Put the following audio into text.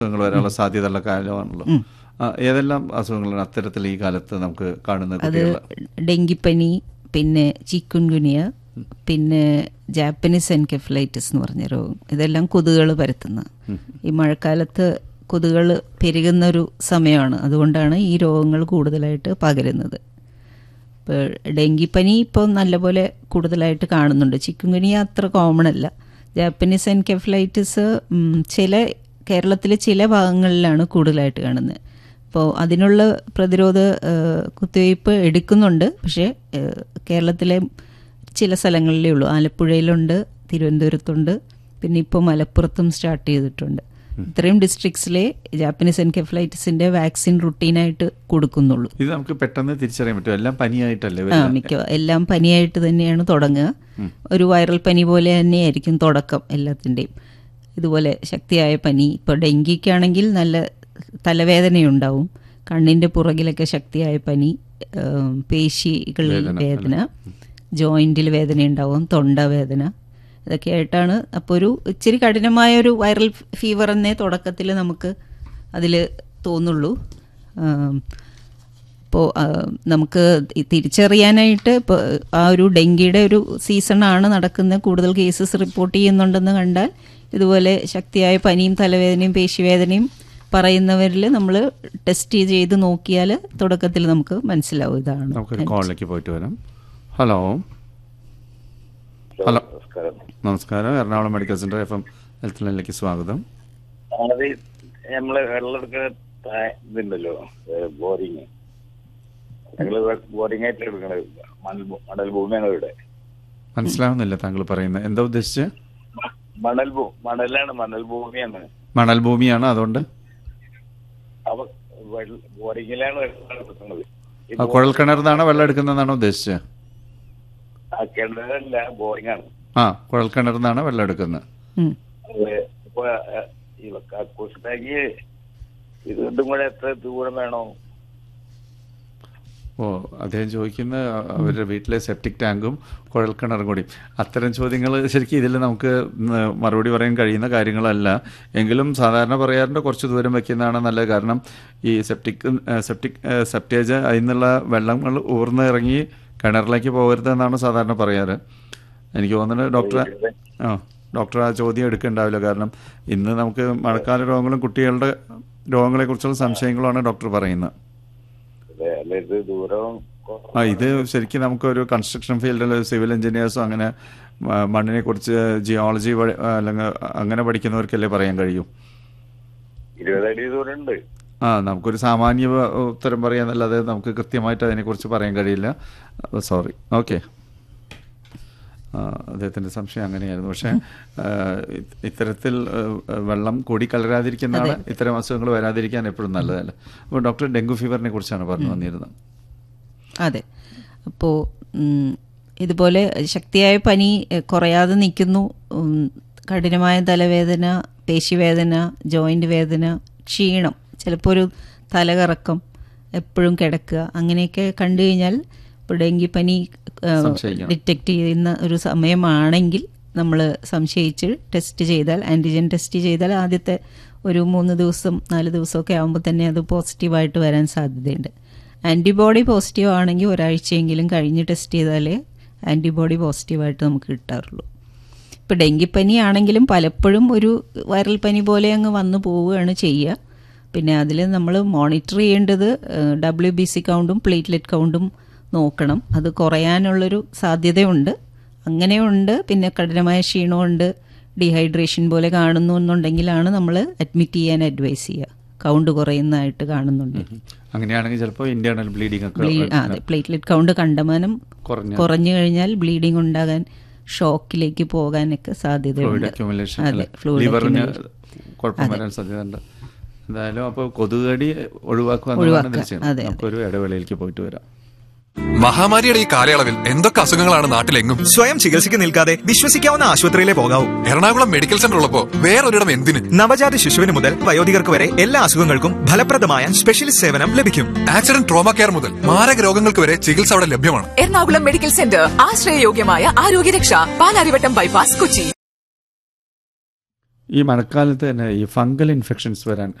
അസുഖങ്ങൾ വരാനുള്ള സാധ്യതയുള്ള കാലമാണല്ലോ ആ, ഏതെല്ലാം അസുഖങ്ങളാണ് അത്തരത്തിൽ ഈ കാലത്ത് നമുക്ക് കാണുന്ന അത് കുട്ടികൾ ഡെങ്കിപ്പനി പിന്നെ ചിക്കുൻഗുനിയ പിന്നെ ജാപ്പനീസ് എൻകെഫലൈറ്റിസ് എന്ന് പറഞ്ഞ രോഗം ഇതെല്ലാം കൊതുകുകൾ പരത്തുന്ന ഈ മഴക്കാലത്ത് കൊതുകുകൾ പെരുകുന്ന ഒരു സമയമാണ് അതുകൊണ്ടാണ് ഈ രോഗങ്ങൾ കൂടുതലായിട്ട് പകരുന്നത് ഇപ്പോൾ ഡെങ്കിപ്പനി ഇപ്പോൾ നല്ലപോലെ കൂടുതലായിട്ട് കാണുന്നുണ്ട് ചിക്കുൻഗുനിയ അത്ര കോമൺ അല്ല ജാപ്പനീസ് എൻകെഫലൈറ്റിസ് ഉം, ചില കേരളത്തിലെ ചില ഭാഗങ്ങളിലാണ് കൂടുതലായിട്ട് കാണുന്നത് അപ്പോൾ അതിനുള്ള പ്രതിരോധ ഏഹ്, കുത്തിവയ്പ്പ് എടുക്കുന്നുണ്ട് പക്ഷേ ഏഹ്, കേരളത്തിലെ ചില സ്ഥലങ്ങളിലേ ഉള്ളൂ ആലപ്പുഴയിലുണ്ട് തിരുവനന്തപുരത്തുണ്ട് പിന്നെ ഇപ്പോൾ മലപ്പുറത്തും സ്റ്റാർട്ട് ചെയ്തിട്ടുണ്ട് ഇത്രയും ഡിസ്ട്രിക്ട്സിലെ ജാപ്പനീസ് എൻകെഫലൈറ്റിസിന്റെ വാക്സിൻ റുട്ടീനായിട്ട് കൊടുക്കുന്നുള്ളൂ ഇത് നമുക്ക് പെട്ടെന്ന് തിരിച്ചറിയാൻ പറ്റും എല്ലാം പനിയായിട്ടല്ലേ ആ വരുന്നത്? മിക്ക എല്ലാം പനിയായിട്ട് തന്നെയാണ് തുടങ്ങുക ഒരു വൈറൽ പനി പോലെ തന്നെയായിരിക്കും തുടക്കം എല്ലാത്തിൻ്റെയും ഇതുപോലെ ശക്തിയായ പനി ഇപ്പോൾ ഡെങ്കിക്കാണെങ്കിൽ നല്ല തലവേദനയുണ്ടാവും കണ്ണിൻ്റെ പുറകിലൊക്കെ ശക്തിയായ പനി ഏം, പേശികളിൽ വേദന ജോയിൻറ്റിൽ വേദനയുണ്ടാവും തൊണ്ടവേദന ഇതൊക്കെ ആയിട്ടാണ് അപ്പോൾ ഒരു ഇച്ചിരി കഠിനമായ ഒരു വൈറൽ ഫീവർ എന്നേ തുടക്കത്തിൽ നമുക്ക് അതിൽ തോന്നുള്ളൂ ആം, ഇപ്പോൾ നമുക്ക് ഈ തിരിച്ചറിയാനായിട്ട് ഇപ്പോൾ ആ ഒരു ഡെങ്കിയുടെ ഒരു സീസണാണ് നടക്കുന്നത് കൂടുതൽ കേസസ് റിപ്പോർട്ട് ചെയ്യുന്നുണ്ടെന്ന് കണ്ടാൽ ഇതുപോലെ ശക്തിയായ പനിയും തലവേദനയും പേശിവേദനയും പറയുന്നവരിൽ നമ്മൾ ടെസ്റ്റ് ചെയ്ത് നോക്കിയാൽ തുടക്കത്തിൽ നമുക്ക് മനസ്സിലാവും ഇതാണ് നമുക്കൊരു കോളിലേക്ക് പോയിട്ട് വരാം ഹലോ ഹലോ നമസ്കാരം നമസ്കാരം Ernakulam medical centre F M health ലൈനിലേക്ക് സ്വാഗതം അത് നമ്മള് വെള്ളം എടുക്കുന്ന താ- ഇതുണ്ടല്ലോ ബോറിങ് ഞങ്ങള് ബോറിംഗ് ആയിട്ട് എടുക്കണത് മണൽ ഭൂ- മണൽ ഭൂമിയാണ് ഇവിടെ മനസ്സിലാവുന്നില്ല താങ്കൾ പറയുന്നത് എന്താ ഉദ്ദേശിച്ച് മണൽ ഭൂ- മണലാണ് മണൽ ഭൂമിയാണ് മണൽ ഭൂമിയാണ് അതുകൊണ്ട് അപ്പൊ വെള്ള- ബോറിങ്ങിലാണ് വെള്ളം എടുക്കുന്നത് ഈ ആ, കുഴൽ കിണറിന്നാണ് വെള്ളം എടുക്കുന്നതെന്നാണ് ഉദ്ദേശിച്ചത് ആ കിണറല്ല ബോറിംഗ് ആണ് ആ കുഴൽ കിണറിന്നാണ് വെള്ളം എടുക്കുന്നത് ഉം. അത് ഇപ്പൊ ആ, ഈ കക്കൂസിലേക്ക് ഇത് ഇതും കൂടെ എത്ര ദൂരം വേണോ ഓ അദ്ദേഹം ചോദിക്കുന്ന അവരുടെ വീട്ടിലെ സെപ്റ്റിക് ടാങ്കും കുഴൽക്കിണറും കൂടി അത്തരം ചോദ്യങ്ങൾ ശരിക്കും ഇതിൽ നമുക്ക് ഉം, മറുപടി പറയാൻ കഴിയുന്ന കാര്യങ്ങളല്ല എങ്കിലും സാധാരണ പറയാറുണ്ട് കുറച്ച് ദൂരം വെക്കുന്നതാണ് നല്ലത് കാരണം ഈ സെപ്റ്റിക് സെപ്റ്റിക് സെപ്റ്റേജ് അതിൽ നിന്നുള്ള വെള്ളങ്ങൾ ഊർന്ന് ഇറങ്ങി കിണറിലേക്ക് പോകരുത് എന്നാണ് സാധാരണ പറയാറ് എനിക്ക് തോന്നുന്നത് ഡോക്ടർ ആ ഡോക്ടർ ആ ചോദ്യം എടുക്കണ്ടാവില്ല കാരണം ഇന്ന് നമുക്ക് മഴക്കാല രോഗങ്ങളും കുട്ടികളുടെ രോഗങ്ങളെക്കുറിച്ചുള്ള സംശയങ്ങളുമാണ് ഡോക്ടർ പറയുന്നത് അതെ അല്ല ഇത് ദൂരം കൊ- ആ ഇത് ശരിക്കും നമുക്കൊരു കൺസ്ട്രക്ഷൻ ഫീൽഡിൽ സിവിൽ എഞ്ചിനീയേഴ്സോ അങ്ങനെ മ- മണ്ണിനെ കുറിച്ച് ജിയോളജി അല്ലെങ്കിൽ അങ്ങനെ പഠിക്കുന്നവർക്കല്ലേ പറയാൻ കഴിയൂ ഇരുപതടി ദൂരം ഉണ്ട് ആ നമുക്കൊരു സാമാന്യ വ- ഉത്തരം പറയാന്നല്ലാതെ നമുക്ക് കൃത്യമായിട്ട് അതിനെക്കുറിച്ച് പറയാൻ കഴിയില്ല സോറി ഓക്കെ അദ്ദേഹത്തിൻ്റെ സംശയം അങ്ങനെയായിരുന്നു പക്ഷേ ആ, ഇ- ഇത്തരത്തിൽ ആ, വെള്ളം കൂടി കലരാതിരിക്കുന്നതാണ് ഇത്തരം അസുഖങ്ങൾ വരാതിരിക്കാൻ എപ്പോഴും നല്ലതല്ല അപ്പോൾ ഡോക്ടർ ഡെങ്കു ഫീവറിനെ കുറിച്ചാണ് പറഞ്ഞു വന്നിരുന്നത് അതെ അപ്പോൾ ഇതുപോലെ ശക്തിയായ പനി എഹ്, കുറയാതെ നിൽക്കുന്നു ഉം, കഠിനമായ തലവേദന പേശിവേദന ജോയിൻ്റ് വേദന ക്ഷീണം ചിലപ്പോൾ ഒരു തലകറക്കം എപ്പോഴും കിടക്കുക അങ്ങനെയൊക്കെ കണ്ടു കഴിഞ്ഞാൽ ഇപ്പോൾ ഡെങ്കിപ്പനി സംശയിക്കണം. ഡിറ്റക്റ്റ് ചെയ്യുന്ന ഒരു സമയമാണെങ്കിൽ നമ്മൾ സംശയിച്ച് ടെസ്റ്റ് ചെയ്താൽ ആൻറ്റിജൻ ടെസ്റ്റ് ചെയ്താൽ ആദ്യത്തെ ഒരു മൂന്ന് ദിവസം നാല് ദിവസമൊക്കെ ആകുമ്പോൾ തന്നെ അത് പോസിറ്റീവായിട്ട് വരാൻ സാധ്യതയുണ്ട് ആൻറ്റിബോഡി പോസിറ്റീവ് ആണെങ്കിൽ ഒരാഴ്ചയെങ്കിലും കഴിഞ്ഞ് ടെസ്റ്റ് ചെയ്താലേ ആൻറ്റിബോഡി പോസിറ്റീവായിട്ട് നമുക്ക് കിട്ടാറുള്ളൂ ഇപ്പോൾ ഡെങ്കിപ്പനി ആണെങ്കിലും പലപ്പോഴും ഒരു വൈറൽ പനി പോലെ അങ്ങ് വന്നു പോവുകയാണ് ചെയ്യുക പിന്നെ അതിൽ നമ്മൾ മോണിറ്റർ ചെയ്യേണ്ടത് ഡബ്ല്യു ബി സി കൗണ്ടും പ്ലേറ്റ്ലെറ്റ് കൗണ്ടും നോക്കണം അത് കുറയാനുള്ളൊരു സാധ്യതയുണ്ട് അങ്ങനെയുണ്ട് പിന്നെ കഠിനമായ ക്ഷീണമുണ്ട് ഡീഹൈഡ്രേഷൻ പോലെ കാണുന്നു എന്നുണ്ടെങ്കിലാണ് നമ്മൾ അഡ്മിറ്റ് ചെയ്യാൻ അഡ്വൈസ് ചെയ്യുക കൗണ്ട് കുറയുന്നതായിട്ട് കാണുന്നുണ്ട് അങ്ങനെയാണെങ്കിൽ ചിലപ്പോൾ ഇന്റേണൽ ബ്ലീഡിംഗ് ഒക്കെ ബ്ലീ- ആ, അതെ പ്ലേറ്റ്ലെറ്റ് കൗണ്ട് കണ്ടമാനം കുറഞ്ഞ കുറഞ്ഞു കഴിഞ്ഞാൽ ബ്ലീഡിംഗ് ഉണ്ടാകാൻ ഷോക്കിലേക്ക് പോകാനൊക്കെ ഫ്ലൂയിഡ് സാധ്യതയുണ്ട് അക്യുമുലേഷൻ അതെ ഫ്ലൂയിഡ് ലിവറിന് accumulation. കുഴപ്പം വരാൻ സാധ്യതയുണ്ട് എന്തായാലും അപ്പോൾ കൊതുകടി ഒഴിവാക്കുക എന്നുള്ളതാണ് ഒഴിവാക്കുക. തീർച്ചയായും അതെ, അതെ. നമുക്കൊരു ഇടവേളയിലേക്ക് പോയിട്ട് വരാം മഹാമാരിയുടെ ഈ കാലയളവിൽ എന്തൊക്കെ അസുഖങ്ങളാണ് നാട്ടിലെങ്ങും സ്വയം ചികിത്സയ്ക്ക് നിൽക്കാതെ വിശ്വസിക്കാവുന്ന ആശുപത്രിയിലെ പോകാവൂ എറണാകുളം മെഡിക്കൽ സെന്റർ ഉള്ളപ്പോ വേറൊരിടം എന്തിന് നവജാത ശിശുവിന് മുതൽ വയോധികർക്ക് വരെ എല്ലാ അസുഖങ്ങൾക്കും ഫലപ്രദമായ സ്പെഷ്യലിസ്റ്റ് സേവനം ലഭിക്കും ആക്സിഡന്റ് ട്രോമ കെയർ മുതൽ മാരക രോഗങ്ങൾക്ക് വരെ ചികിത്സ അവിടെ ലഭ്യമാണ് എറണാകുളം മെഡിക്കൽ സെന്റർ ആശ്രയയോഗ്യമായ ആരോഗ്യരക്ഷ പാലാരിവട്ടം ബൈപ്പാസ് കൊച്ചി ഈ മഴക്കാലത്ത് തന്നെ ഈ ഫംഗൽ ഇൻഫെക്ഷൻസ് വരാൻ